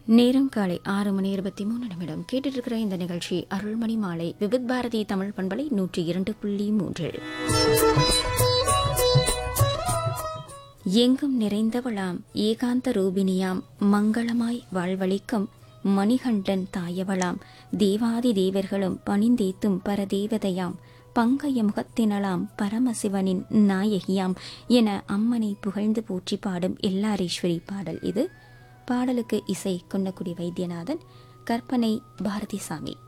நேரம் காலை ஆறு மணி இருபத்தி மூணு நிமிடம் கேட்டுட்டு இருக்கிற இந்த நிகழ்ச்சி அருள்மணி மாலை விவித் பாரதி தமிழ் பண்பலை நூற்றி இரண்டு புள்ளி மூன்று எங்கும் நிறைந்தவளாம் ஏகாந்த ரூபினியாம் மங்களமாய் வாழ்வழிக்கும் மணிகண்டன் தாயவளாம் தேவாதி தேவர்களும் பணிந்தேத்தும் பரதேவதையாம் பங்கைய முகத்தினளாம் பரமசிவனின் நாயகியாம் என அம்மனை புகழ்ந்து போற்றி பாடும் எல்லாரீஸ்வரி பாடல் இது பாடலுக்கு இசை கொன்னக்குடி வைத்தியநாதன் கற்பனை பாரதிசாமி